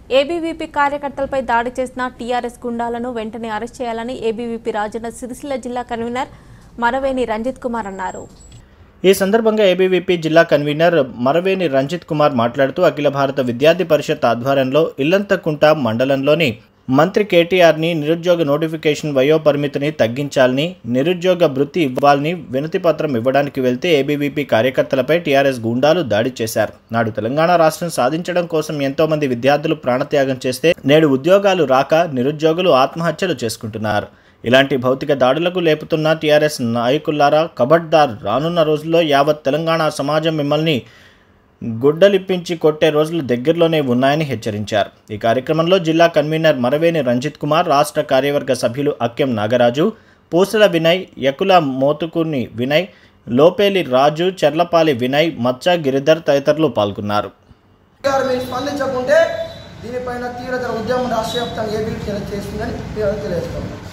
ABVP కార్యకర్తలపై దాడి చేసిన TRS గుండాలను వెంటనే అరెస్ట్ చేయాలని ఏబీవీపీ రాజన్న సిరిసిల్ల జిల్లా కన్వీనర్ మరవేని రంజిత్ కుమార్ అన్నారు ఈ సందర్భంగా ఏబీవీపీ జిల్లా కన్వీనర్ మరవేని రంజిత్ కుమార్ మాట్లాడుతూ అఖిల భారత విద్యార్థి పరిషత్ ఆధ్వర్యంలో ఇల్లంతకుంట మండలంలోని మంత్రి కేటీఆర్ని నిరుద్యోగ నోటిఫికేషన్ వయో పరిమితిని తగ్గించాలని నిరుద్యోగ భృతి ఇవ్వాలని వినతి పత్రం ఇవ్వడానికి వెళ్తే ఏబీవీపీ కార్యకర్తలపై టీఆర్ఎస్ గూండాలు దాడి చేశారు నాడు తెలంగాణ రాష్ట్రం సాధించడం కోసం ఎంతో మంది విద్యార్థులు ప్రాణత్యాగం చేస్తే నేడు ఉద్యోగాలు రాక నిరుద్యోగులు ఆత్మహత్యలు చేసుకుంటున్నారు ఇలాంటి భౌతిక దాడులకు లేపుతున్న టీఆర్ఎస్ నాయకులారా కబడ్దార్ రానున్న రోజుల్లో యావత్ తెలంగాణ సమాజం మిమ్మల్ని గుడ్డలిప్పించి కొట్టే రోజులు దగ్గరలోనే ఉన్నాయని హెచ్చరించారు ఈ కార్యక్రమంలో జిల్లా కన్వీనర్ మరవేని రంజిత్ కుమార్ రాష్ట్ర కార్యవర్గ సభ్యులు అక్కెం నాగరాజు పూసల వినయ్ యకుల మోతుకుని వినయ్ లోపేలి రాజు చెర్లపాలి వినయ్ మచ్చ గిరిధర్ తదితరులు పాల్గొన్నారు గారు మీరు స్పందించకుంటే దీనిపైన తీవ్రతర ఉద్యమం రాష్ట్ర వ్యాప్తంగా ఏబీ చేస్తుందని మేము తెలియజేస్తాం